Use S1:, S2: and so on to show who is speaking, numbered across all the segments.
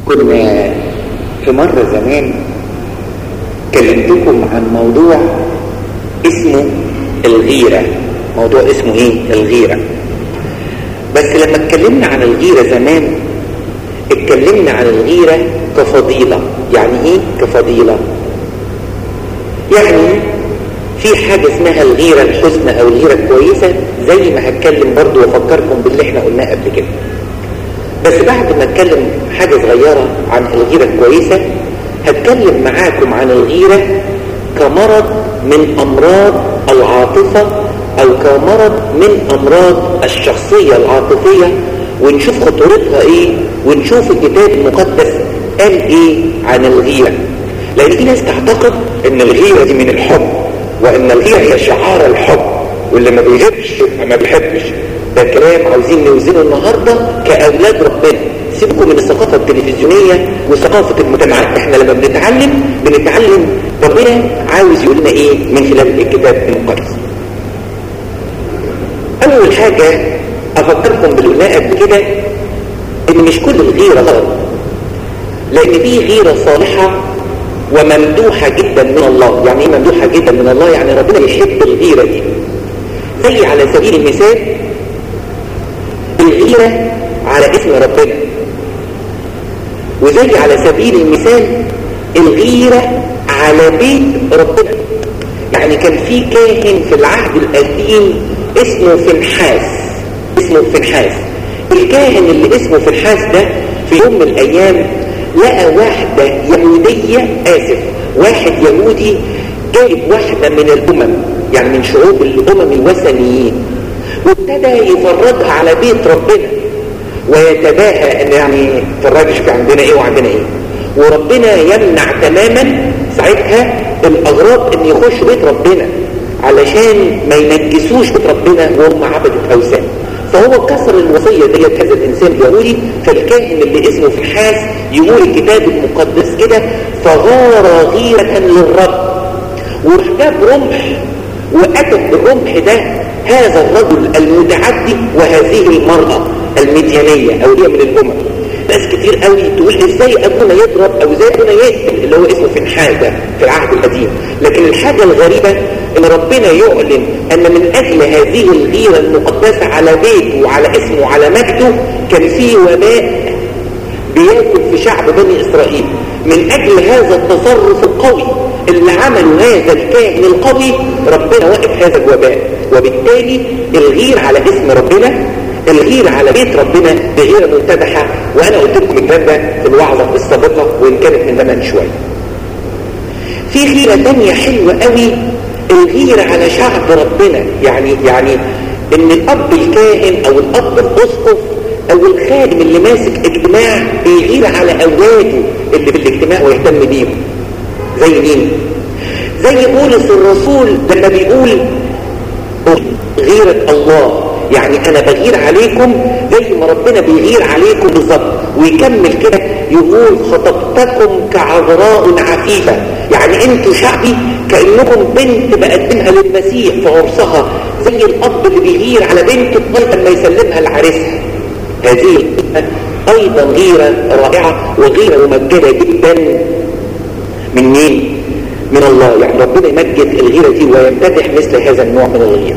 S1: كنا في مرة زمان كلمتكم عن موضوع اسمه الغيرة موضوع اسمه ايه الغيرة بس لما اتكلمنا عن الغيرة زمان اتكلمنا عن الغيرة كفضيلة يعني ايه كفضيلة يعني في حاجة اسمها الغيرة الحسنى او الغيرة الكويسة زي ما هتكلم برضو وافكركم باللي احنا قلناه قبل كده بس بعد ما اتكلم حاجة صغيرة عن الغيرة الكويسة هتكلم معاكم عن الغيرة كمرض من امراض العاطفة او كمرض من امراض الشخصية العاطفية ونشوف خطورتها ايه ونشوف الكتاب المقدس قال ايه عن الغيرة لان في ناس تعتقد ان الغيرة دي من الحب وان الغيرة هي شعار الحب واللي ما بيغيرش ما بيحبش ده كلام عاوزين نوزنه النهاردة كأولاد ربنا سيبكم من الثقافة التلفزيونية وثقافة المجتمعات احنا لما بنتعلم بنتعلم ربنا عاوز يقول لنا ايه من خلال الكتاب المقدس اول حاجة افكركم بالقناة قبل كده ان مش كل الغيرة غلط لان في غيرة صالحة وممدوحة جدا من الله يعني ايه ممدوحة جدا من الله يعني ربنا يحب الغيرة دي زي على سبيل المثال الغيرة على اسم ربنا وزي على سبيل المثال الغيرة على بيت ربنا يعني كان في كاهن في العهد القديم اسمه فنحاس اسمه فنحاس الكاهن اللي اسمه فنحاس ده في يوم من الايام لقى واحدة يهودية اسف واحد يهودي جايب واحدة من الامم يعني من شعوب الامم الوثنيين وابتدى يفرجها على بيت ربنا ويتباهى ان يعني فرجش في عندنا ايه وعندنا ايه وربنا يمنع تماما ساعتها الاغراب ان يخشوا بيت ربنا علشان ما ينجسوش بيت ربنا وهم عبدة اوثان فهو كسر الوصية ديت هذا الانسان اليهودي فالكاهن اللي اسمه فنحاس يقول الكتاب المقدس كده فغار غيرة للرب وجاب رمح واتت بالرمح ده هذا الرجل المتعدي وهذه المرأة المديانية او هي من الامم ناس كتير قوي تقول ازاي ابونا يضرب او ازاي ابونا يقتل اللي هو اسمه فنحاس ده في العهد القديم لكن الحاجة الغريبة ان ربنا يعلن ان من اجل هذه الغيرة المقدسة على بيته وعلى اسمه وعلى مجده كان في وباء بياكل في شعب بني اسرائيل من اجل هذا التصرف القوي اللي عمله هذا الكاهن القوي ربنا وقف هذا الوباء وبالتالي الغير على اسم ربنا الغير على بيت ربنا بغير ممتدحة وانا قلت لكم الكلام ده في الوعظة السابقة وان كانت من زمان شوية في غيرة تانية حلوة قوي الغيرة على شعب ربنا يعني يعني ان الاب الكاهن او الاب الاسقف او الخادم اللي ماسك اجتماع بيغير على اولاده اللي في الاجتماع ويهتم بيهم زي مين زي بولس الرسول لما بيقول غيرة الله يعني انا بغير عليكم زي ما ربنا بيغير عليكم بالظبط ويكمل كده يقول خطبتكم كعذراء عفيفة يعني انتوا شعبي كأنكم بنت بقدمها للمسيح في عرسها زي الاب اللي بيغير على بنته لغايه ما يسلمها لعريسها هذه ايضا غيرة رائعة وغيرة ممجدة جدا من مين من الله يعني ربنا يمجد الغيرة دي ويمتدح مثل هذا النوع من الغيرة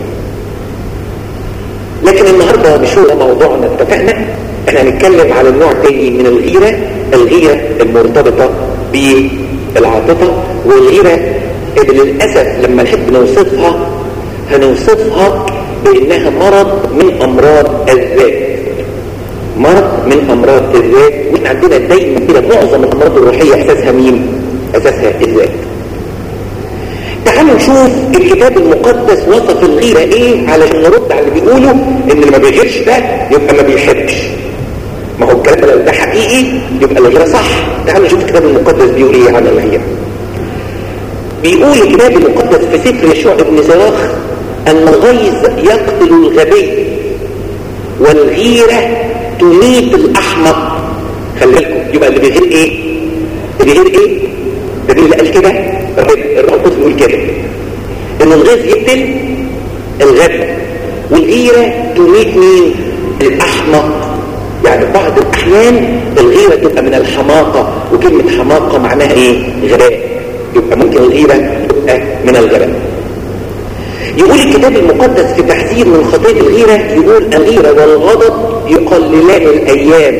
S1: لكن النهاردة مش هو موضوعنا اتفقنا احنا هنتكلم على النوع تاني من الغيرة الغيرة المرتبطة بالعاطفة والغيرة اللي للأسف لما نحب نوصفها هنوصفها بانها مرض من امراض الذات مرض من امراض الذات واحنا عندنا دايما كده معظم الامراض الروحية اساسها مين اساسها الذات تعالوا نشوف الكتاب المقدس وصف الغيرة ايه علشان نرد على اللي بيقولوا ان اللي ما بيغيرش ده يبقى ما بيحبش ما هو الكلام لو ده حقيقي يبقى الغيرة صح تعالوا نشوف الكتاب المقدس بيقول ايه عن الغيرة بيقول الكتاب المقدس في سفر يشوع ابن زراخ ان الغيظ يقتل الغبي والغيرة تميت الاحمق خلي بالكم يبقى اللي بيغير ايه اللي بيغير ايه ده اللي قال كده الروح القدس بيقول كده ان الغيظ يقتل الغبي والغيرة تميت مين الاحمق يعني بعض الأحيان الغيرة تبقى من الحماقة وكلمة حماقة معناها إيه؟ غباء يبقى ممكن الغيرة تبقى من الغباء يقول الكتاب المقدس في تحذير من خطية الغيرة يقول الغيرة والغضب يقللان الأيام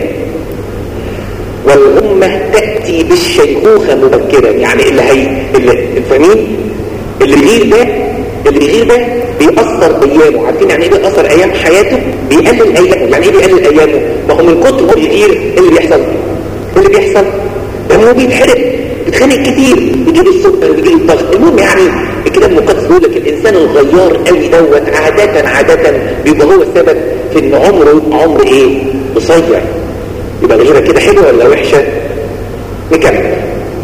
S1: والأمة تأتي بالشيخوخة مبكرا يعني اللي هي اللي فاهمين اللي بيغير ده اللي بيغير ده بيأثر أيامه عارفين يعني ايه بيأثر أيام حياته بيقلل أيامه يعني ايه بيقلل أيامه ما هو من كتر ما بيغير إيه اللي بيحصل اللي بيحصل دمه بيتحرق بيتخانق كتير بيجيب السكر بيجيب الضغط المهم يعني الكتاب المقدس بيقول لك الانسان الغيار قوي دوت عادة عادة بيبقى هو السبب في ان عمره عمر ايه قصير يبقى الغيرة كده حلوة ولا وحشة نكمل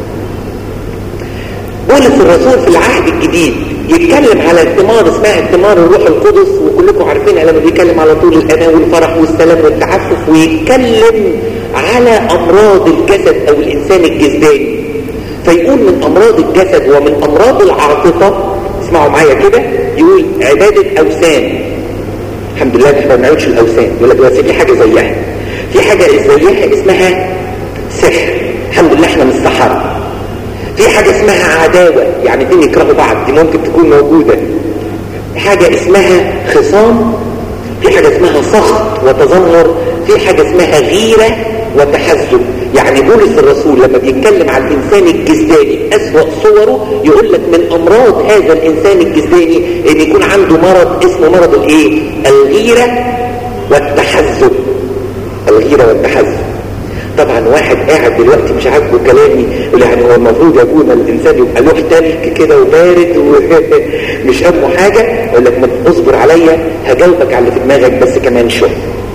S1: بولس الرسول في العهد الجديد يتكلم على الثمار اسمها الثمار الروح القدس وكلكم عارفينها لما بيتكلم على طول الانا والفرح والسلام والتعفف ويتكلم على امراض الجسد او الانسان الجسداني فيقول من امراض الجسد ومن امراض العاطفه اسمعوا معايا كده يقول عباده اوثان الحمد لله احنا ما بنعملش الاوثان يقول لك بس في حاجه زيها في حاجه زيها اسمها سحر الحمد لله احنا مش سحره في حاجة اسمها عداوة يعني اتنين يكرهوا بعض دي ممكن تكون موجودة في حاجة اسمها خصام في حاجة اسمها سخط وتذمر في حاجة اسمها غيرة وتحزب يعني بولس الرسول لما بيتكلم عن الإنسان الجسداني أسوأ صوره يقول لك من أمراض هذا الإنسان الجسداني إن يكون عنده مرض اسمه مرض الإيه؟ الغيرة والتحزب الغيرة والتحزب طبعا واحد قاعد دلوقتي مش عاجبه كلامي يقول يعني هو المفروض يكون الانسان يبقى له تلك كده وبارد ومش همه حاجه يقول لك ما اصبر عليا هجاوبك على اللي في دماغك بس كمان شويه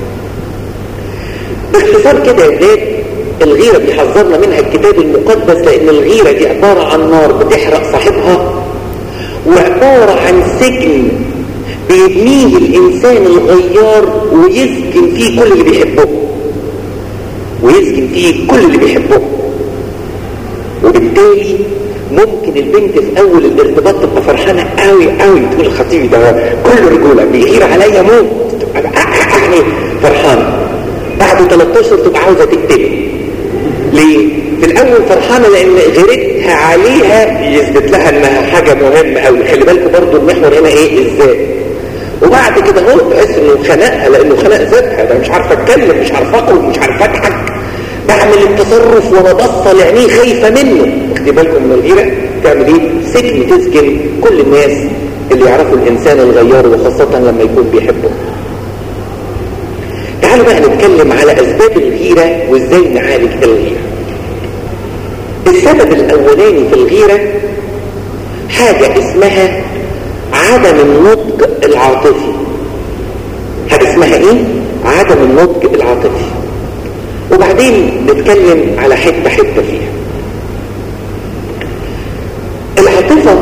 S1: باختصار كده يا ولاد الغيره بيحذرنا منها الكتاب المقدس لان الغيره دي عباره عن نار بتحرق صاحبها وعباره عن سجن بيبنيه الانسان الغيار ويسكن فيه كل اللي بيحبه ويسكن فيه كل اللي بيحبه وبالتالي ممكن البنت في اول الارتباط تبقى فرحانه قوي قوي تقول خطيبي ده كله رجوله بيغير عليا موت تبقى يعني فرحانه بعد 13 تبقى عاوزه تقتله ليه؟ في الاول فرحانه لان غيرتها عليها يثبت لها انها حاجه مهمه قوي خلي بالكم برضه المحور هنا ايه ازاي وبعد كده هو تحس انه خنقها لانه خنق ذاتها ده مش عارف اتكلم مش عارف اقول مش عارف اضحك بعمل التصرف وانا باصه لعينيه خايفه منه واخدي بالكم من الغيره تعمل ايه سجن تسجن كل الناس اللي يعرفوا الانسان الغيار وخاصه لما يكون بيحبه تعالوا بقى نتكلم على اسباب الغيره وازاي نعالج الغيره السبب الاولاني في الغيره حاجه اسمها عدم النضج العاطفي حاجه اسمها ايه عدم النضج العاطفي وبعدين نتكلم على حته حته فيها العاطفه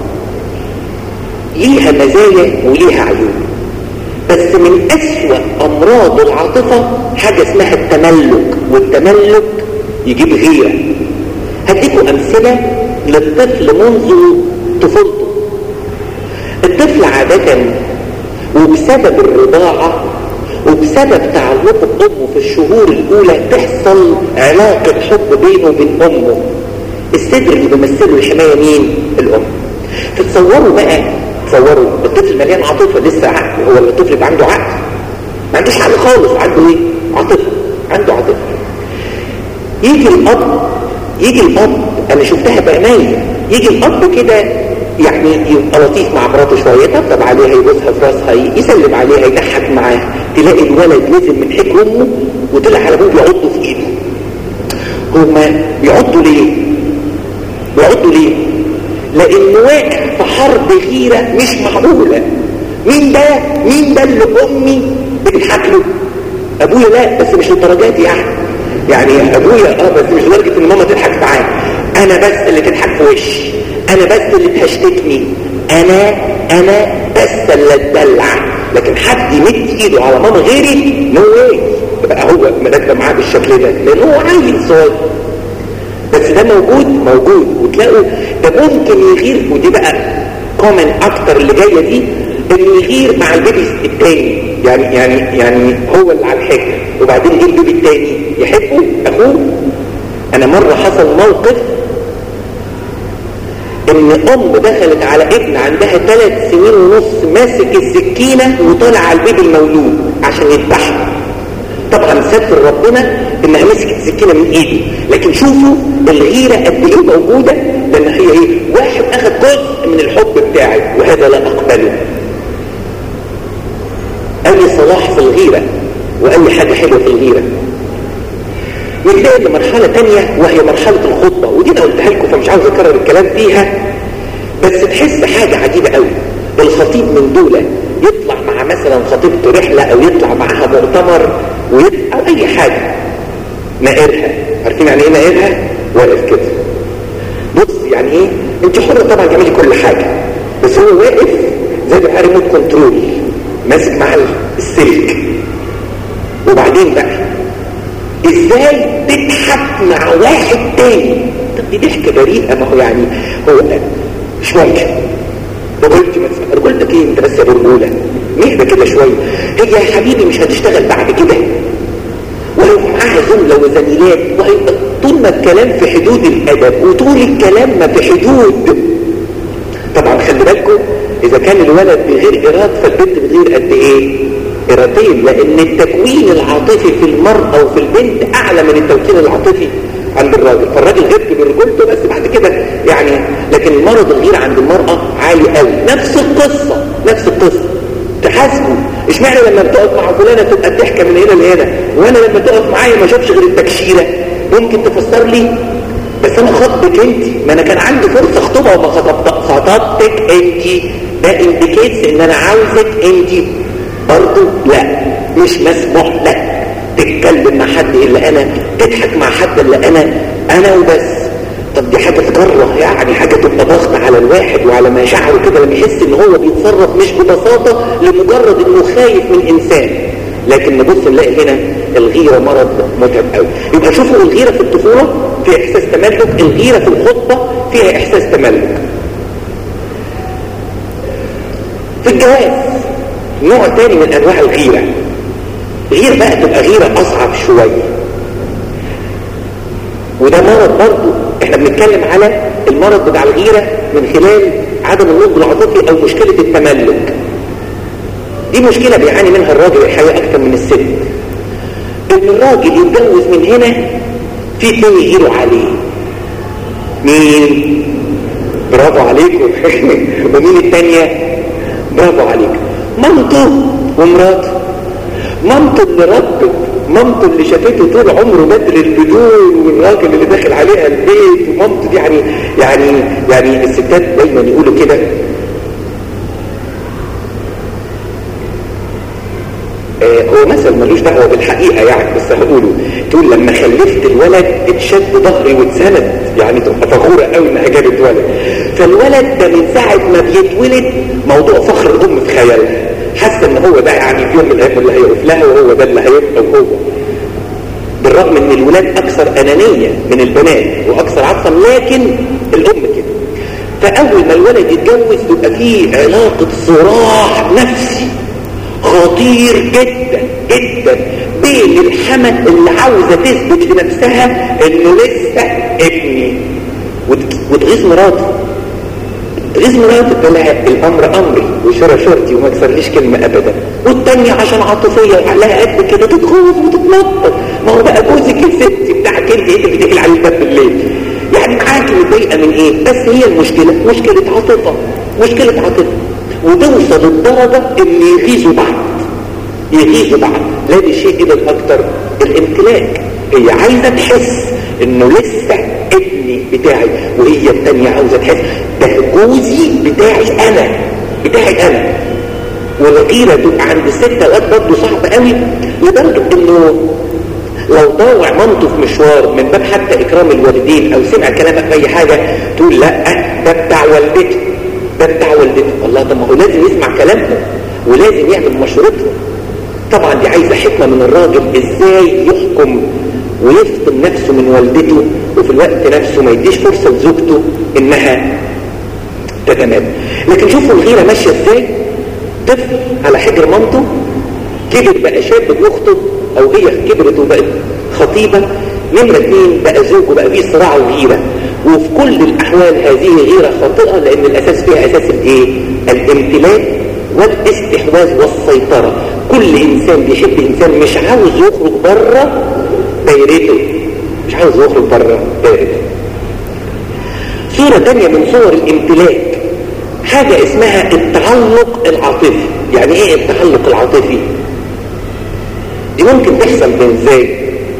S1: ليها مزايا وليها عيوب بس من اسوأ امراض العاطفه حاجه اسمها التملك والتملك يجيب غيره هديكم امثله للطفل منذ طفولته الطفل عادة وبسبب الرضاعة وبسبب تعلقه بأمه في الشهور الأولى تحصل علاقة حب بينه وبين أمه الصدر اللي بيمثله الحماية مين؟ الأم تتصوروا بقى تصوروا الطفل مليان عاطفة لسه عقل هو الطفل يبقى عنده عقل ما عندوش عقل خالص عنده ايه؟ عاطفة عنده عاطفة يجي الأب يجي الأب أنا شفتها بعينيا يجي الأب كده يعني يبقى لطيف مع مراته شويه يطبطب عليها يبوسها في راسها يسلم عليها يضحك معاها تلاقي الولد نزل من حجر امه وطلع على ابوه بيعضه في ايده هما بيعضوا ليه؟ بيعضوا ليه؟ لانه واقع في حرب غيره مش معقوله مين ده؟ مين ده اللي امي بتضحك له؟ ابويا لا بس مش للدرجات يعني يعني ابويا اه بس مش لدرجه ان ماما تضحك معاه انا بس اللي تضحك في وشي انا بس اللي تهشتكني انا انا بس اللي اتدلع لكن حد يمد ايده على ماما غيري نو واي يبقى هو مرتب معاه بالشكل ده لان هو عيل صغير بس ده موجود موجود وتلاقوا ده ممكن يغير ودي بقى كومن اكتر اللي جايه دي انه يغير مع البيبي التاني يعني يعني يعني هو اللي على الحجر وبعدين ايه البيبي التاني يحبه اخوه انا مرة حصل موقف ان ام دخلت على ابن عندها ثلاث سنين ونص ماسك السكينة وطالع على البيبي المولود عشان يذبحه طبعا ستر ربنا انها مسكت السكينة من ايدي لكن شوفوا الغيرة قد ايه موجودة لان هي ايه واحد اخذ جزء من الحب بتاعي وهذا لا اقبله قال لي صلاح في الغيرة وقال لي حاجة حلوة في الغيرة نتلاقي لمرحلة تانية وهي مرحلة الخطبة ودي انا قلتها لكم فمش عاوز اكرر الكلام فيها بس تحس حاجة عجيبة قوي الخطيب من دولة يطلع مع مثلا خطيبته رحلة او يطلع معاها مؤتمر ويطلع او اي حاجة نائرها عارفين يعني ايه نائرها واقف كده بص يعني ايه انت حرة طبعا تعملي كل حاجة بس هو واقف زي ما ريموت كنترول ماسك مع السلك وبعدين بقى ازاي تضحك مع واحد تاني طب دي ضحكة بريئة ما هو يعني هو مش ممكن رجولتي مثلا رجولتك ايه انت بس يا رجولة نهدى كده شوية هي يا حبيبي مش هتشتغل بعد كده وهيبقى معاها زملة وزميلات وهيبقى طول ما الكلام في حدود الادب وطول الكلام ما في حدود طبعا خلي بالكم اذا كان الولد بغير اراد فالبنت بتغير قد ايه ارادين لان التكوين العاطفي في المرأة وفي البنت اعلى من التوكيل العاطفي عند الراجل فالراجل غيرت برجولته بس بعد كده يعني لكن المرض الغير عند المرأة عالي قوي نفس القصة نفس القصة تحاسبه اشمعنى لما بتقف مع فلانة تبقى الضحكة من هنا لهنا وانا لما تقف معايا ما شافش غير التكشيرة ممكن تفسر لي بس انا خطبك انت ما انا كان عندي فرصة اخطبها وما خطبتك انت ده انديكيتس ان انا عاوزك انت برضو لا مش مسموح لك تتكلم مع حد الا انا تضحك مع حد الا انا انا وبس طب دي حاجة تكره يعني حاجة تبقى ضغط على الواحد وعلى مشاعره كده لما يحس ان هو بيتصرف مش ببساطة لمجرد انه خايف من انسان لكن نبص نلاقي هنا الغيرة مرض متعب قوي يبقى شوفوا الغيرة في الطفولة فيها احساس تملك الغيرة في الخطبة فيها احساس تملك في الجواز نوع تاني من انواع الغيرة غير بقى تبقى غيرة اصعب شوية وده مرض برضو احنا بنتكلم على المرض بتاع الغيرة من خلال عدم النضج العاطفي او مشكلة التملك دي مشكلة بيعاني منها الراجل الحقيقة اكتر من الست ان الراجل يتجوز من هنا في اتنين يغيروا عليه مين برافو عليكم ومين التانية برافو عليك مامته ومراته مامته اللي ربت مامته اللي شافته طول عمره بدر البدون والراجل اللي داخل عليها البيت ومامته دي يعني يعني يعني الستات دايما يقولوا كده آه هو مثل ملوش دعوه بالحقيقه يعني بس هقوله تقول لما خلفت الولد اتشد ظهري واتسند يعني تبقى فخوره قوي انها جابت ولد فالولد ده من ساعه ما بيتولد موضوع فخر الام في خيالها حاسه ان هو ده يعني في يوم من الايام اللي هيقف لها وهو ده اللي هيبقى وهو بالرغم ان الولاد اكثر انانيه من البنات واكثر عطفا لكن الام كده فاول ما الولد يتجوز يبقى فيه علاقه صراع نفسي خطير جدا جدا بين الحمل اللي عاوزه تثبت لنفسها انه لسه ابني وتغيظ مراته تغيظ مراته تقول لها الامر امري وشرى شرطي وما تكسرليش كلمه ابدا والتانية عشان عاطفيه وعليها قد كده تتخوف وتتنطط ما هو بقى جوزك الست بتاعك انت انت بتقل على الباب بالليل يعني معاكي متضايقه من ايه بس هي المشكله مشكله عاطفه مشكله عاطفه وتوصل الدرجه ان يغيظوا بعض يغيظوا بعض لا دي شيء الى الاكثر الامتلاك هي عايزه تحس انه لسه ابني بتاعي وهي التانية عاوزه تحس ده جوزي بتاعي انا بتاعي انا والغيره تبقى عند الست اوقات برضه صعب قوي لدرجه انه لو ضاوع مامته في مشوار من باب حتى اكرام الوالدين او سمع كلامك في اي حاجه تقول لا ده بتاع والدته ده بتاع والدته والله طب ما هو لازم يسمع كلامهم ولازم يعمل مشورتهم طبعا دي عايزه حكمه من الراجل ازاي يحكم ويفطن نفسه من والدته وفي الوقت نفسه ما يديش فرصه لزوجته انها تتمادى لكن شوفوا الغيره ماشيه ازاي طفل على حجر مامته كبر بقى شاب بيخطب او هي كبرت وبقت خطيبة نمرة اثنين بقى زوج وبقى فيه صراع وغيرة وفي كل الاحوال هذه غيرة خاطئة لان الاساس فيها اساس الايه الامتلاك والاستحواذ والسيطرة كل انسان بيحب انسان مش عاوز يخرج بره دايرته مش عاوز يخرج بره دايرته صورة تانية من صور الامتلاك حاجة اسمها التعلق العاطفي يعني ايه التعلق العاطفي دي ممكن تحصل من ازاي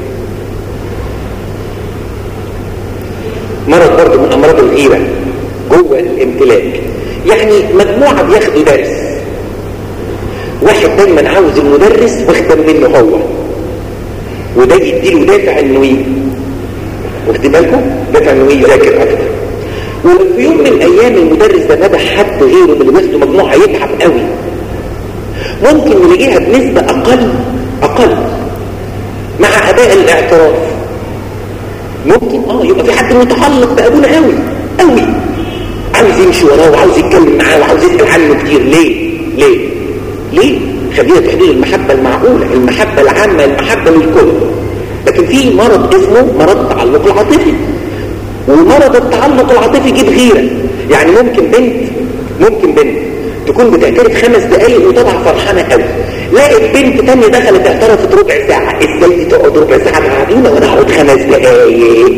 S1: مرض برضه من امراض الغيرة جوه الامتلاك يعني مجموعة بياخدوا درس واحد دايما عاوز المدرس واخدا منه هو وده يديله دافع انه ايه واخد بالكم دافع انه يذاكر اكتر وفي يوم من الايام المدرس ده مدح حد غيره من اللي بياخدوا مجموعه يتعب قوي ممكن نلاقيها بنسبه اقل اقل مع اداء الاعتراف ممكن اه يبقى في حد متعلق بابونا قوي قوي عاوز يمشي وراه وعاوز يتكلم معاه وعاوز يسال عنه كتير ليه ليه ليه خلينا في حدود المحبه المعقوله المحبه العامه المحبه للكل لكن في مرض اسمه مرض التعلق العاطفي ومرض التعلق العاطفي يجيب غيرة يعني ممكن بنت ممكن بنت تكون بتعترف خمس دقايق وطبعا فرحانة قوي لقيت بنت تانية دخلت اعترفت ربع ساعة ازاي دي تقعد ربع ساعة بعدين وانا اقعد خمس دقايق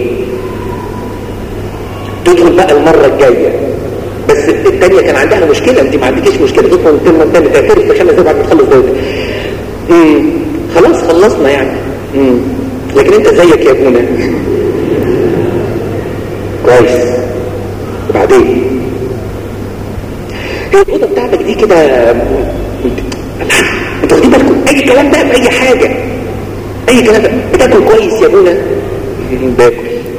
S1: تدخل بقى المرة الجاية بس التانية كان عندها مشكلة انت ما عندكيش مشكلة تدخل الترمة التانية تعترف في خمس دقايق بعد ما تخلص دقايق خلاص خلصنا يعني مم. لكن انت زيك يا ابونا كويس وبعدين هي الاوضه بتاعتك دي كده انتوا واخدين بالكم اي كلام بقى في اي حاجه اي كلام بقى بتاكل كويس يا ابونا باكل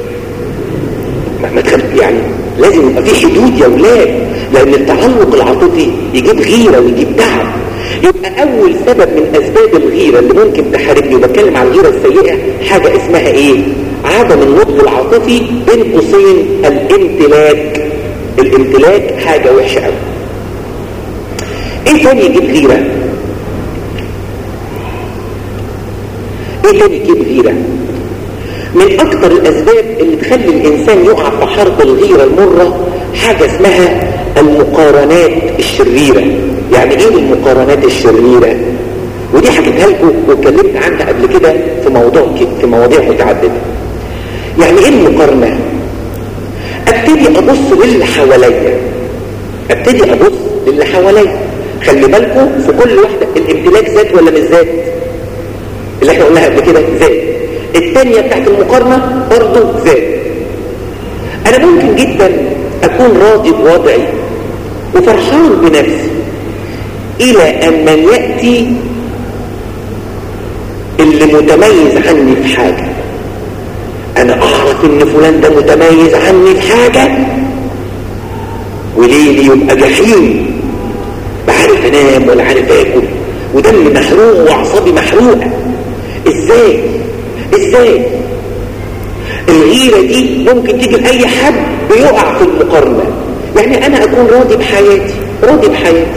S1: ما تخلي يعني لازم يبقى في حدود يا ولاد لان التعلق العاطفي يجيب غيره ويجيب تعب يبقى اول سبب من اسباب الغيره اللي ممكن تحاربني وبتكلم عن الغيره السيئه حاجه اسمها ايه عدم النضج العاطفي بين قوسين الامتلاك الامتلاك حاجه وحشه قوي ايه تاني يجيب غيره ايه تاني يجيب غيره من اكتر الاسباب اللي تخلي الانسان يقع في حرب الغيره المره حاجه اسمها المقارنات الشريره يعني ايه المقارنات الشريره ودي حكيتها لكم واتكلمت عنها قبل كده في موضوع في مواضيع متعدده يعني ايه المقارنه ابتدي ابص للي حواليا ابتدي ابص للي حواليا خلي بالكم في كل واحده الامتلاك ذات ولا مش ذات اللي احنا قلناها قبل كده ذات الثانيه بتاعت المقارنه برضه ذات انا ممكن جدا اكون راضي بوضعي وفرحان بنفسي الى ان من ياتي اللي متميز عني في حاجه انا اعرف ان فلان ده متميز عني في حاجة وليلي يبقى جحيم بعرف انام ولا عارف اكل ودمي محروق واعصابي محروقة ازاي ازاي الغيرة دي ممكن تيجي لأي حد بيقع في المقارنة يعني انا اكون راضي بحياتي راضي بحياتي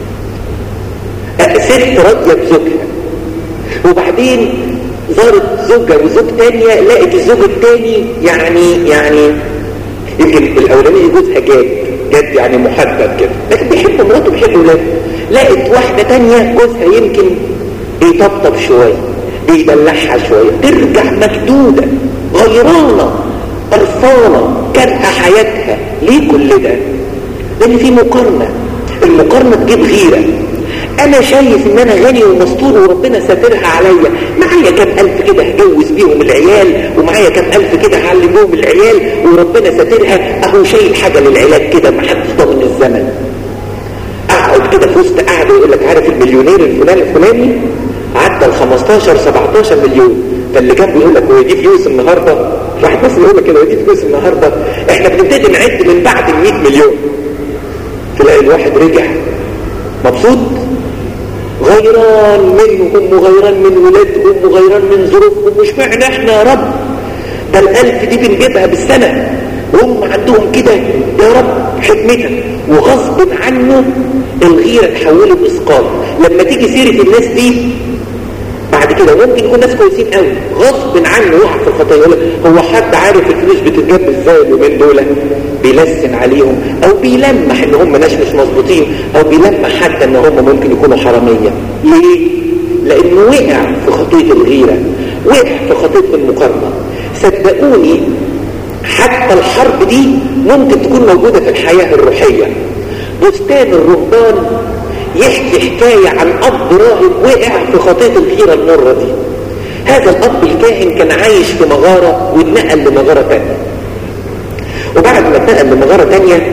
S1: ست راضية بزوجها وبعدين زارت زوجة وزوج تانية لقت الزوج التاني يعني يعني يمكن الاولاني جوزها جاد جاد يعني محدد كده لكن بيحب مراته بيحب ولاده لقت واحدة تانية جوزها يمكن بيطبطب شوية بيدلعها شوية ترجع مكدودة غيرانة قرفانة كارهة حياتها ليه كل ده؟ لأن في مقارنة المقارنة تجيب غيرة انا شايف ان انا غني ومستور وربنا ساترها عليا معايا كام الف كده هجوز بيهم العيال ومعايا كام الف كده هعلم بيهم العيال وربنا ساترها اهو شايل حاجه للعلاج كده ما حدش ضامن الزمن اقعد كده في وسط قاعده يقول لك عارف المليونير الفلاني الفلاني عدى ال 15 17 مليون فاللي جنبه يقول لك هو دي فلوس النهارده واحد بس يقول لك كده دي فلوس النهارده احنا بنبتدي نعد من بعد ال 100 مليون تلاقي الواحد رجع مبسوط غيران منهم وغيران من ولادهم وغيران من ظروفهم مش معنى احنا يا رب ده الالف دي بنجيبها بالسنة وهم عندهم كده يا رب حكمتك وغصب عنه الغيرة تحوله بإسقاط لما تيجي سيرة الناس دي بعد كده ممكن يكون ناس كويسين قوي غصب عنه يقع في الخطيه يقول هو حد عارف الفلوس بتتجاب ازاي اليومين دول بيلسن عليهم او بيلمح ان هم ناس مش مظبوطين او بيلمح حتى ان هم ممكن يكونوا حراميه ليه لانه وقع في خطيه الغيره وقع في خطيه المقارنه صدقوني حتى الحرب دي ممكن تكون موجوده في الحياه الروحيه بستان الرهبان يحكي حكاية عن أب راهب وقع في خطية الغيرة المرة دي هذا الأب الكاهن كان عايش في مغارة واتنقل لمغارة تانية وبعد ما اتنقل لمغارة تانية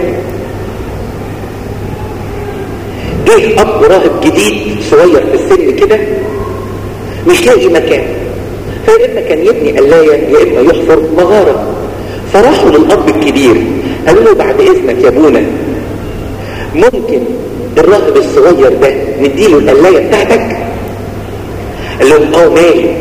S1: جه أب راهب جديد صغير في السن كده مش لاقي مكان فيا إما كان يبني قلاية يا إما يحفر مغارة فراحوا للأب الكبير قالوا له بعد إذنك يا ابونا ممكن الراهب الصغير ده نديله القلايه بتاعتك قال لهم اه مالي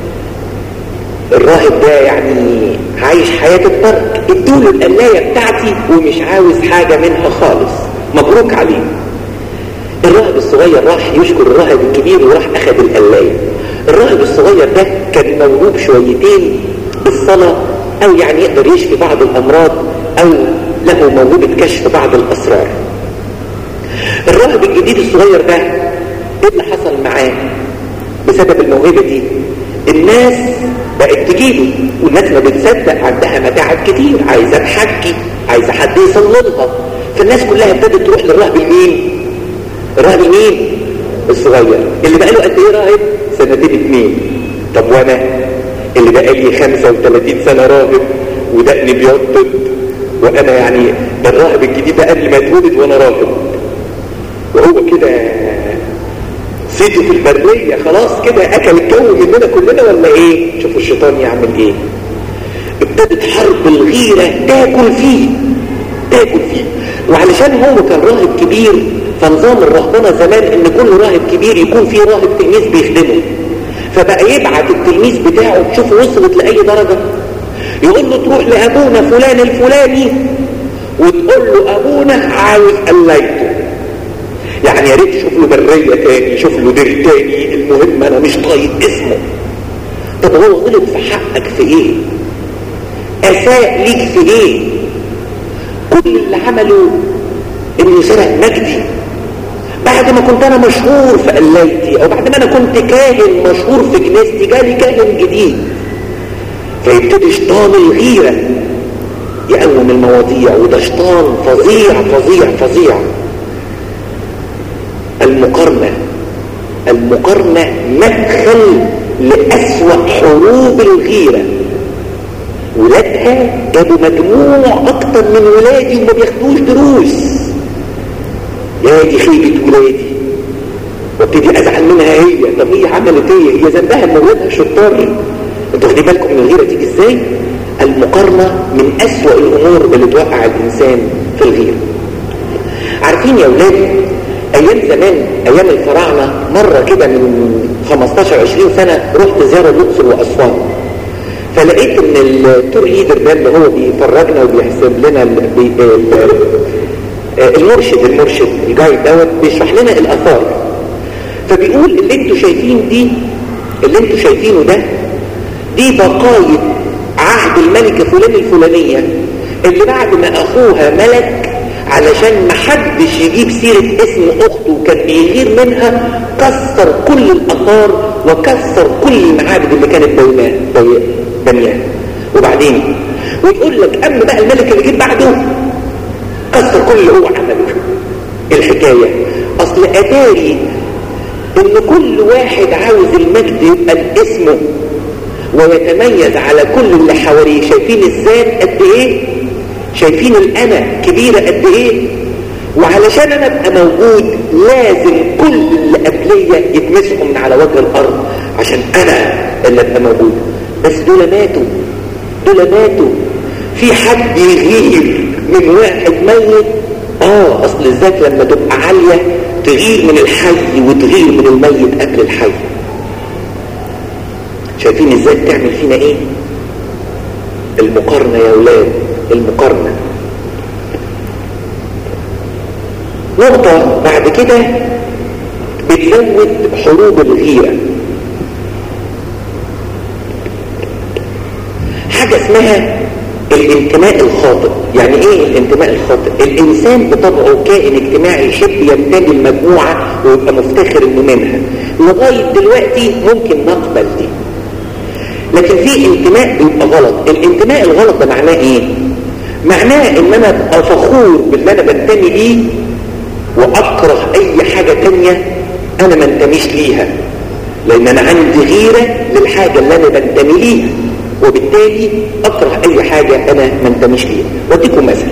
S1: الراهب ده يعني عايش حياة الترك ادوله القلايه بتاعتي ومش عاوز حاجة منها خالص مبروك عليه الراهب الصغير راح يشكر الراهب الكبير وراح اخذ القلايه الراهب الصغير ده كان موهوب شويتين بالصلاة او يعني يقدر يشفي بعض الامراض او له موهبة كشف بعض الاسرار الراهب الجديد الصغير ده ايه اللي حصل معاه بسبب الموهبة دي الناس بقت تجيله والناس ما بتصدق عندها متاعب كتير عايزة تحكي عايزة حد يصلي لها فالناس كلها ابتدت تروح للراهب المين الراهب المين الصغير اللي بقى له قد ايه راهب سنتين اتنين طب وانا اللي بقى لي 35 سنة راهب ودقني بيضط وانا يعني ده الراهب الجديد ده قبل ما اتولد وانا راهب وهو كده سيته في البرية خلاص كده اكل الجو مننا كلنا ولا ايه شوفوا الشيطان يعمل ايه ابتدت حرب الغيرة تاكل فيه تاكل فيه وعلشان هو كان راهب كبير فنظام الرهبنة زمان ان كل راهب كبير يكون فيه راهب تلميذ بيخدمه فبقى يبعت التلميذ بتاعه تشوفه وصلت لأي درجة يقول له تروح لأبونا فلان الفلاني وتقول له أبونا عاوز قلايته يعني يا ريت شوف له برية تاني شوف له دير تاني المهم أنا مش طايق اسمه طب هو غلط في حقك في ايه أساء ليك في ايه كل اللي عمله انه سرق مجدي بعد ما كنت انا مشهور في قلايتي او بعد ما انا كنت كاهن مشهور في كنيستي جالي كاهن جديد فيبتدي شيطان الغيرة يقوم المواضيع وده شيطان فظيع فظيع فظيع المقارنة المقارنة مدخل لأسوأ حروب الغيرة ولادها جابوا مجموع اكتر من ولادي وما بياخدوش دروس يا دي خيبة ولادي وابتدي ازعل منها هي طب هي عملت ايه هي ذنبها ان ولادها شطار انتوا واخدين بالكم من الغيرة تيجي ازاي المقارنة من اسوأ الامور اللي توقع الانسان في الغيرة عارفين يا ولاد ايام زمان ايام الفراعنة مرة كده من 15 20 سنة رحت زيارة الاقصر واسوان فلقيت ان التور ليدر ده اللي هو بيفرجنا وبيحسب لنا ال بي ال المرشد المرشد الجايد دوت بيشرح لنا الاثار فبيقول اللي انتوا شايفين دي اللي انتوا شايفينه ده دي بقايا عهد الملكة فلان الفلانية اللي بعد ما اخوها ملك علشان محدش يجيب سيرة اسم اخته وكان بيغير منها كسر كل الاثار وكسر كل المعابد اللي كانت بنياها وبعدين ويقول لك اما بقى الملك اللي جه بعده كسر كل اللي هو عمله الحكاية اصل اتاري ان كل واحد عاوز المجد يبقى اسمه ويتميز على كل اللي حواليه شايفين الذات قد ايه شايفين الانا كبيرة قد ايه وعلشان انا ابقى موجود لازم كل اللي قبلية يتمسحوا من على وجه الارض عشان انا اللي ابقى موجود بس دول ماتوا دول ماتوا في حد يغير من واحد ميت اه اصل الذات لما تبقى عالية تغير من الحي وتغير من الميت قبل الحي شايفين الذات تعمل فينا ايه المقارنة يا ولاد المقارنة نقطة بعد كده بتزود حروب الغيرة حاجة اسمها الانتماء الخاطئ يعني ايه الانتماء الخاطئ الانسان بطبعه كائن اجتماعي يحب ينتمي المجموعة ويبقى مفتخر انه منها لغاية دلوقتي ممكن نقبل دي لكن في انتماء بيبقى غلط الانتماء الغلط ده معناه ايه معناه ان انا ابقى فخور باللي انا بنتمي ليه واكره اي حاجة تانية انا ما انتميش ليها لان انا عندي غيرة للحاجة اللي انا بنتمي ليها وبالتالي اكره اي حاجة انا ما انتميش ليها واديكم مثل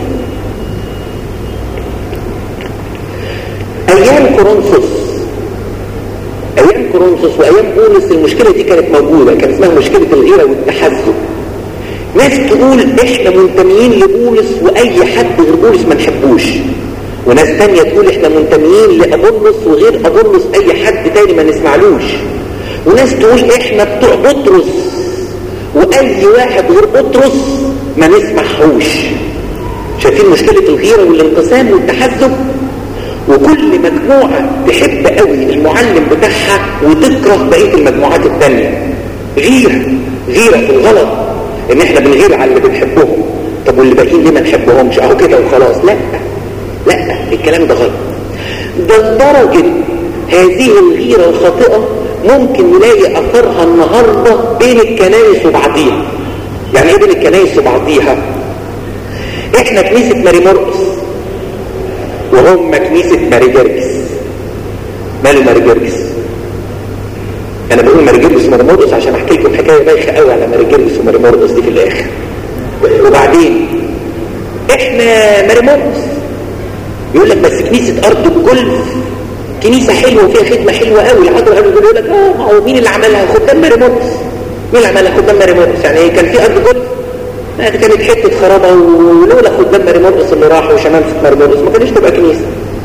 S1: ايام كورنثوس ايام كورنثوس وايام بولس المشكلة دي كانت موجودة كان اسمها مشكلة الغيرة والتحزب ناس تقول احنا منتميين لبولس واي حد غير بولس ما نحبوش وناس تانية تقول احنا منتميين لأبولس وغير أبولس اي حد تاني ما نسمعلوش وناس تقول احنا بتوع بطرس واي واحد غير بطرس ما نسمعهوش شايفين مشكلة الغيرة والانقسام والتحزب وكل مجموعة تحب قوي المعلم بتاعها وتكره بقية المجموعات التانية غيرة غيرة في الغلط ان احنا بنغير على اللي بنحبهم طب واللي باقيين ليه ما نحبهمش اهو كده وخلاص لا لا الكلام ده غلط ده لدرجة هذه الغيرة الخاطئة ممكن نلاقي اثرها النهاردة بين الكنائس وبعضيها يعني ايه بين الكنائس وبعضيها احنا كنيسة ماري مرقس وهم كنيسة ماري جرجس ماله ماري جرجس انا بقول ماري جرجس وماري مرقس عشان احكي لكم حكاية بايخة قوي على ماري جرجس وماري مرقس دي في الاخر وبعدين احنا ماري مرقس يقول لك بس كنيسة ارض الجولف كنيسة حلوة وفيها خدمة حلوة قوي الحضر قالوا يقول لك اه ما هو مين اللي عملها خدام ماري مرقس مين اللي عملها خدام ماري مرقس يعني كان في ارض جولف ما دي كانت حتة خرابة ولولا خدام ماري مرقس اللي راحوا وشمامسة ماري مرقس ما كانش تبقى كنيسة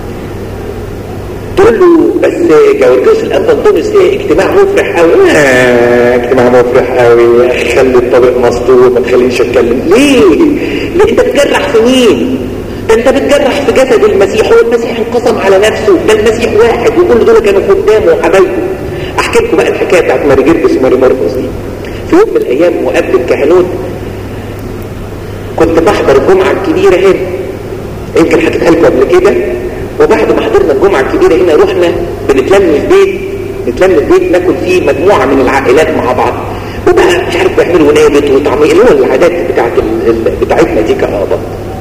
S1: تقول له بس جورجوس الاب انطونيوس فيه اجتماع مفرح قوي آه اجتماع مفرح قوي خلي الطريق مسطور ما تخلينيش اتكلم ليه ليه انت بتجرح في مين ده انت بتجرح في جسد المسيح هو المسيح انقسم على نفسه ده المسيح واحد وكل دول كانوا خدامه وحبايبه احكي لكم بقى الحكايه بتاعت ماري جرجس وماري مرقس دي في يوم من الايام مقابل الكهنوت كنت بحضر الجمعه الكبيره هنا يمكن حكيتها لكم قبل كده وبعد ما حضرنا الجمعة الكبيرة هنا رحنا بنتلم في بيت نتلم في بيت ناكل فيه مجموعة من العائلات مع بعض وبقى مش عارف بيعملوا نابت وطعمية اللي هو العادات بتاعت ال... بتاعتنا دي كأقبط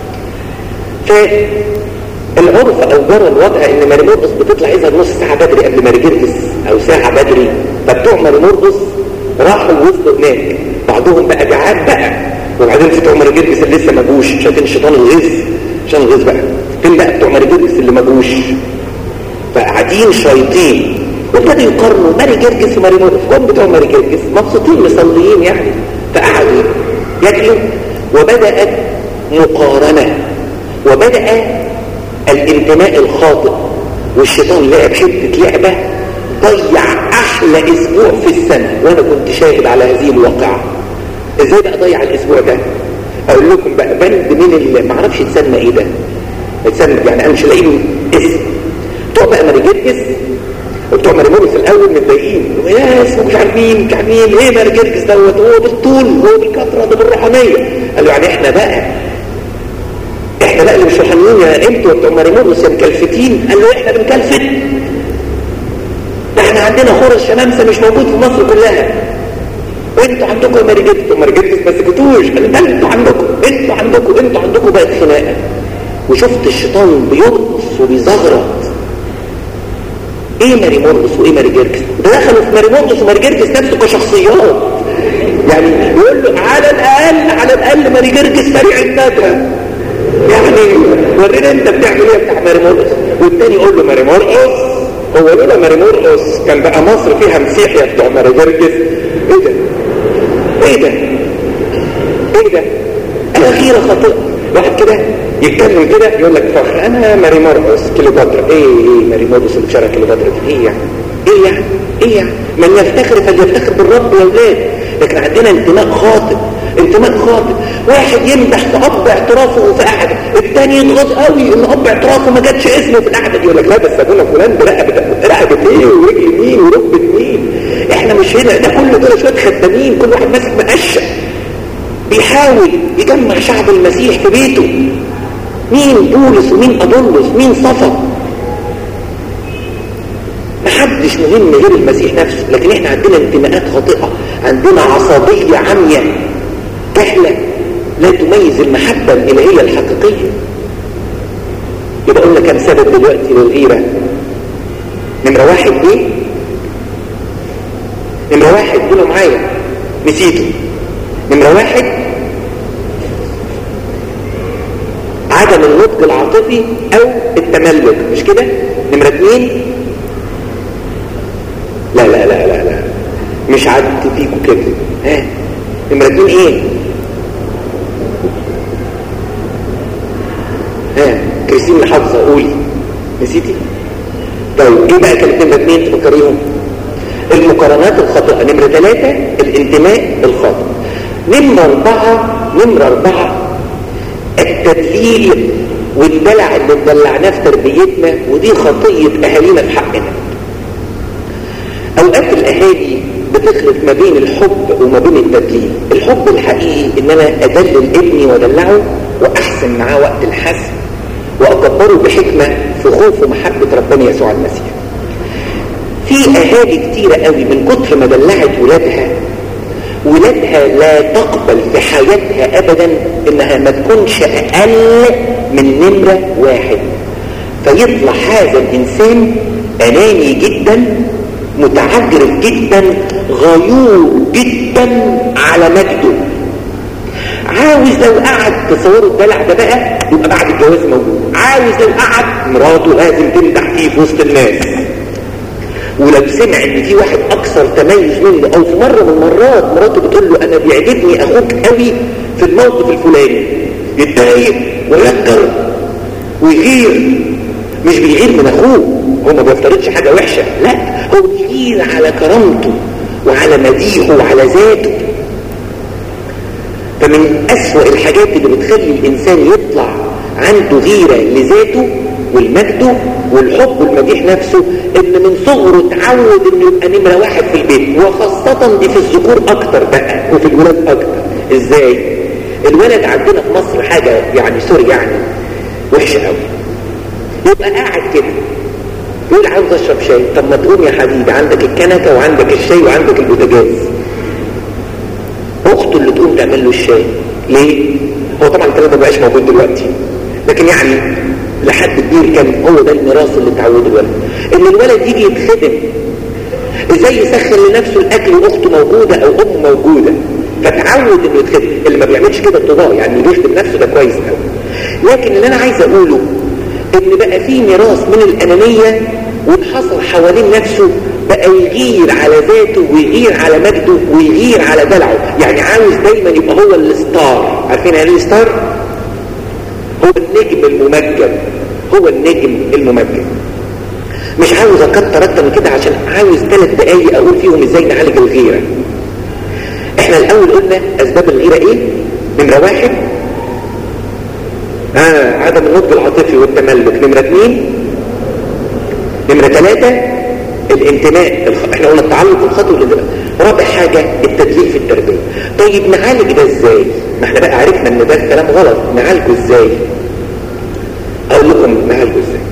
S1: فالعرف او جرى الوضع ان ماري مرقص بتطلع اذا نص ساعة بدري قبل ماري جرجس او ساعة بدري فبتوع ماري مرقص راحوا وصلوا هناك بعضهم بقى جعان بقى وبعدين في بتوع ماري جرجس اللي لسه ما جوش شايفين الشيطان الغيظ عشان الغيظ بقى فين بقى بتوع ماري جرجس اللي ما جوش فقاعدين شايطين وابتدوا يقارنوا ماري جرجس وماري مرقص هم بتوع ماري جرجس مبسوطين مصليين يعني فقعدوا ياكلوا وبدأت مقارنة وبدأ الانتماء الخاطئ والشيطان لعب حتة لعبة ضيع أحلى أسبوع في السنة وأنا كنت شاهد على هذه الواقعة إزاي بقى ضيع الأسبوع ده أقول لكم بقى بند من اللي معرفش يتسمى إيه ده يتسمى يعني أنا مش لاقي له اسم بتوع بقى مارجرجس وبتوع مارجرجس الأول متضايقين يا اسمه مش عارفين مش عارفين إيه مارجرجس دوت هو بالطول هو بالكثرة ده بالروحانية قالوا يعني إحنا بقى احنا بقى اللي مش روحانيين يا انتوا بتوع مريمونس يا مكلفتين قال له احنا بنكلفت ده احنا عندنا خرس شمامسه مش موجود في مصر كلها وانتوا عندكم مارجرجس ومارجرجس ما سكتوش قال ده انتوا عندكم انتوا عندكم انتوا عندكم بقت خناقه وشفت الشيطان بيرقص وبيزغرط ايه ماري مرقص وايه ماري جرجس ده دخلوا في ماري مرقص وماري جرجس نفسه كشخصيات يعني يقول له على الاقل على الاقل ماري جرجس سريع الندى يعني ورينا انت بتعمل ايه بتاع ماري مرقص والتاني يقول له ماري مرقص هو لولا ماري مرقص كان بقى مصر فيها مسيح يا بتوع ماري جرجس ايه ده ايه ده ايه ده الاخيره خطيئه واحد كده يتكلم كده يقول لك فخر انا ماري مرقص كليوباترا ايه ايه ماري مرقص اللي في شارع كليوباترا دي ايه يعني ايه يعني ايه يعني من يفتخر فليفتخر بالرب يا اولاد لكن عندنا انتماء خاطئ انتماء خاطئ واحد يمدح في اب اعترافه في قعده الثاني يضغط قوي ان اب اعترافه ما جاتش اسمه في القعده دي يقول لك لا بس ابونا فلان ده رقبه رقبه ايه ورجل مين وركبه مين احنا مش هنا ده كل دول شويه خدامين كل واحد ماسك مقشه بيحاول يجمع شعب المسيح في بيته مين بولس ومين أدولس مين صفا محدش مهم غير المسيح نفسه لكن احنا عندنا انتماءات خاطئة عندنا عصبية عمية جهلة لا تميز المحبة الإلهية الحقيقية يبقى قلنا كم سبب دلوقتي للغيرة نمرة واحد ايه نمرة واحد قولوا معايا نسيته نمرة واحد عدم النضج العاطفي او التملك مش كده نمرة اتنين لا لا لا لا لا مش عدت فيكوا كده ها نمرة اتنين ايه ها كريستين اللي حافظه قولي نسيتي طيب ايه بقى كانت نمرة اتنين تفكريهم المقارنات الخاطئة نمرة ثلاثة الانتماء الخاطئ نمرة أربعة نمرة أربعة التدليل والدلع اللي اتدلعناه في تربيتنا ودي خطية أهالينا في حقنا أوقات الأهالي بتخلط ما بين الحب وما بين التدليل الحب الحقيقي إن أنا أدلل ابني وأدلعه وأحسن معاه وقت الحسن وأكبره بحكمة في خوف ومحبة ربنا يسوع المسيح في أهالي كتيرة قوي من كتر ما دلعت ولادها ولادها لا تقبل في حياتها أبدا إنها ما تكونش أقل من نمرة واحد فيطلع هذا الإنسان أناني جدا متعجرف جدا غيور جدا على مجده عاوز لو قعد تصوروا الدلع ده بقى يبقى بعد الجواز موجود عاوز لو قعد مراته لازم تمدح فيه في وسط الناس ولو سمع ان في واحد اكثر تميز منه او في مره من المرات مراته بتقول له انا بيعجبني اخوك قوي في الموقف الفلاني يتضايق ويقدر ويغير مش بيغير من اخوه هو ما بيفترضش حاجه وحشه لا هو بيغير على كرامته وعلى مديحه وعلى ذاته فمن أسوأ الحاجات اللي بتخلي الإنسان يطلع عنده غيرة لذاته والمجده والحب والمديح نفسه ان من صغره اتعود انه يبقى نمرة واحد في البيت وخاصة دي في الذكور اكتر بقى وفي الولاد اكتر ازاي الولد عندنا في مصر حاجة يعني سوري يعني وحشة قوي يبقى قاعد كده يقول عاوز اشرب شاي طب ما تقوم يا حبيبي عندك الكنكه وعندك الشاي وعندك البوتاجاز اخته اللي تقوم تعمل له الشاي ليه هو طبعا الكلام ده مبقاش موجود دلوقتي لكن يعني لحد كبير كان هو ده الميراث اللي اتعود الولد ان الولد يجي يتخدم ازاي يسخن لنفسه الاكل واخته موجوده او امه موجوده فتعود انه يتخدم اللي ما بيعملش كده اتضاء يعني بيخدم نفسه ده كويس قوي لكن اللي انا عايز اقوله ان بقى في ميراث من الانانيه وانحصر حوالين نفسه بقى يغير على ذاته ويغير على مجده ويغير على دلعه يعني عاوز دايما يبقى هو الستار عارفين يعني ايه ستار هو النجم الممجد هو النجم الممجد مش عاوز اكتر اكتر من كده عشان عاوز ثلاث دقايق اقول فيهم ازاي نعالج الغيره احنا الاول قلنا اسباب الغيره ايه نمره واحد آه عدم النضج العاطفي والتملك نمره اثنين نمره ثلاثه الانتماء الخ... احنا قلنا التعلق الخطوي والانتماء رابع حاجه التدليل في التربيه طيب نعالج ده ازاي ما احنا بقى عرفنا ان ده الكلام غلط نعالجه ازاي اقول لكم نعالجه ازاي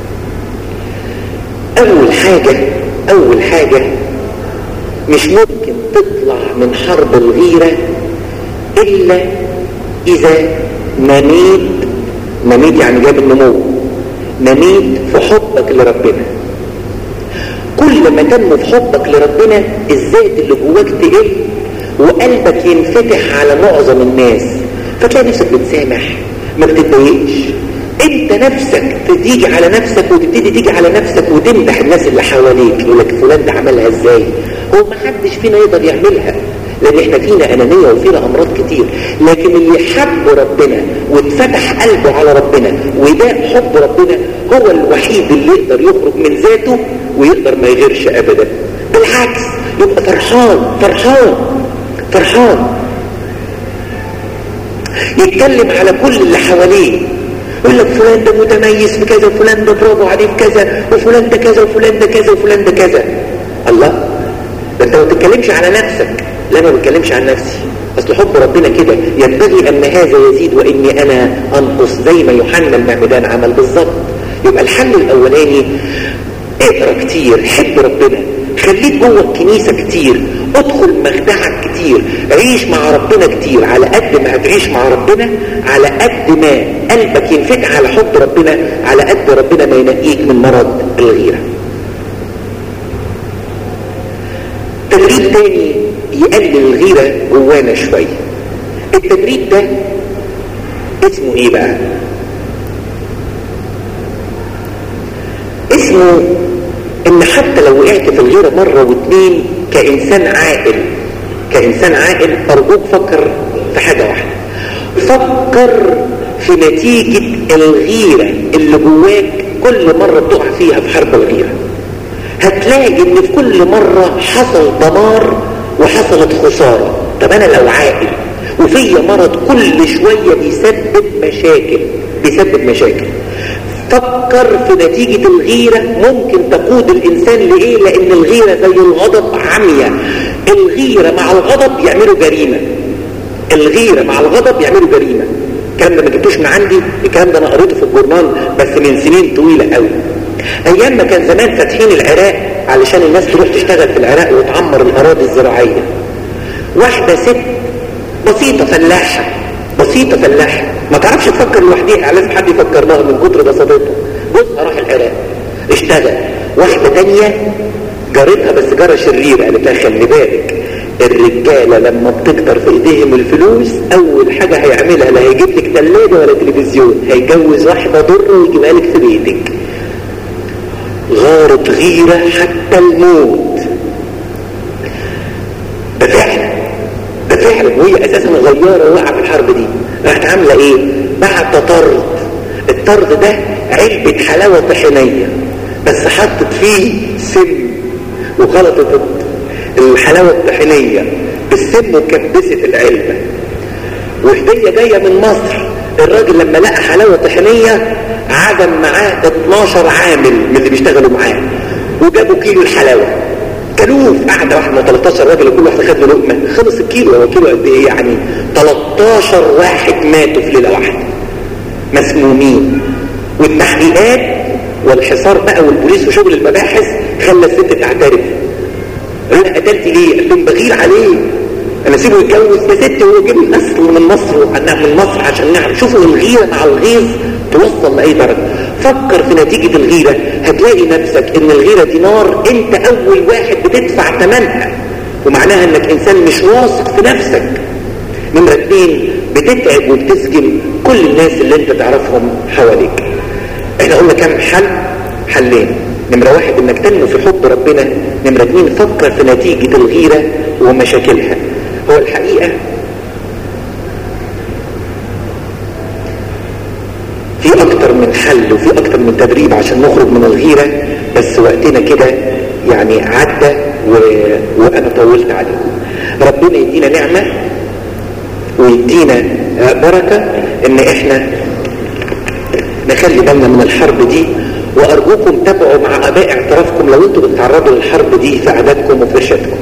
S1: اول حاجه اول حاجه مش ممكن تطلع من حرب الغيره الا اذا نميت نميت يعني جاب النمو نميت في حبك لربنا كل ما تنمو في حبك لربنا الذات اللي جواك تقل وقلبك ينفتح على معظم الناس فتلاقي نفسك بتسامح ما بتتضايقش انت نفسك تيجي على نفسك وتبتدي تيجي على نفسك وتمدح الناس اللي حواليك يقول لك فلان ده عملها ازاي هو ما حدش فينا يقدر يعملها لان احنا فينا انانيه وفينا امراض كتير لكن اللي حب ربنا واتفتح قلبه على ربنا وده حب ربنا هو الوحيد اللي يقدر يخرج من ذاته ويقدر ما يغيرش ابدا بالعكس يبقى فرحان فرحان فرحان يتكلم على كل اللي حواليه يقول لك فلان ده متميز في كذا وفلان ده برافو عليه في كذا وفلان ده كذا وفلان ده كذا وفلان ده كذا الله ده انت ما تتكلمش على نفسك لا ما بتكلمش عن نفسي اصل حب ربنا كده ينبغي ان هذا يزيد واني انا انقص زي ما يوحنا المعمدان عمل بالظبط يبقى الحل الاولاني اقرا كتير حب ربنا خليك جوه الكنيسة كتير ادخل مخدعك كتير عيش مع ربنا كتير على قد ما هتعيش مع ربنا على قد ما قلبك ينفتح على حب ربنا على قد ربنا ما ينقيك من مرض الغيرة تدريب تاني يقلل الغيرة جوانا شوية التدريب ده اسمه ايه بقى اسمه ان حتى لو وقعت في الغيرة مرة واتنين كإنسان عاقل كإنسان عاقل أرجوك فكر في حاجة واحدة فكر في نتيجة الغيرة اللي جواك كل مرة بتقع فيها في حرب الغيرة هتلاقي ان في كل مرة حصل دمار وحصلت خسارة طب انا لو عاقل وفي مرض كل شوية بيسبب مشاكل بيسبب مشاكل فكر في نتيجة الغيرة ممكن تقود الإنسان لإيه لأن الغيرة زي الغضب عمية الغيرة مع الغضب يعملوا جريمة الغيرة مع الغضب يعملوا جريمة الكلام ده ما جبتوش من عندي الكلام ده أنا قريته في الجورنال بس من سنين طويلة قوي أيام ما كان زمان فاتحين العراق علشان الناس تروح تشتغل في العراق وتعمر الأراضي الزراعية واحدة ست بسيطة فلاحة بسيطة فلاحة ما تعرفش تفكر لوحديها لازم حد يفكر لها من كتر بساطتها جوزها راح العراق اشتغل واحدة تانية جارتها بس جارة شريرة قالت لها خلي بالك الرجالة لما بتكتر في ايديهم الفلوس اول حاجة هيعملها لا هيجيب لك تلاجة ولا تلفزيون هيجوز واحدة ضرة ويجيبها لك في بيتك غارت غيرة حتى الموت ده فعلا ده فعلا وهي اساسا غيارة وقع في الحرب دي راحت عاملة ايه بعت طرد الطرد ده علبة حلاوة طحينية بس حطت فيه سم وخلطت الحلاوة الطحينية بالسم وكبست العلبة وهدية جاية من مصر الراجل لما لقى حلاوة طحينية عزم معاه 12 عامل من اللي بيشتغلوا معاه وجابوا كيلو الحلاوة كلوه في قعدة واحدة 13 راجل كل واحد خد له لقمة خلص الكيلو هو كيلو قد ايه يعني 13 واحد ماتوا في ليلة واحدة مسمومين والتحقيقات والحصار بقى والبوليس وشغل المباحث خلى الست تعترف انا قتلت ليه؟ قال لهم بغير عليه انا سيبه يتجوز يا ست هو جه من اصل من مصر وعنها من مصر عشان نعرف شوفوا الغيره مع الغيظ توصل لاي درجه فكر في نتيجه الغيره هتلاقي نفسك ان الغيره دي نار انت اول واحد بتدفع ثمنها ومعناها انك انسان مش واثق في نفسك نمره اتنين بتتعب وبتسجن كل الناس اللي انت تعرفهم حواليك احنا قلنا كام حل حلين نمرة واحد انك تنمو في حب ربنا نمرة اتنين فكر في نتيجة الغيرة ومشاكلها هو الحقيقة في اكتر من حل وفي اكتر من تدريب عشان نخرج من الغيرة بس وقتنا كده يعني عدى و... وانا طولت عليكم ربنا يدينا نعمة ويدينا بركة ان احنا نخلي بالنا من الحرب دي وارجوكم تابعوا مع اباء اعترافكم لو انتم بتتعرضوا للحرب دي في عاداتكم وفي رشادكم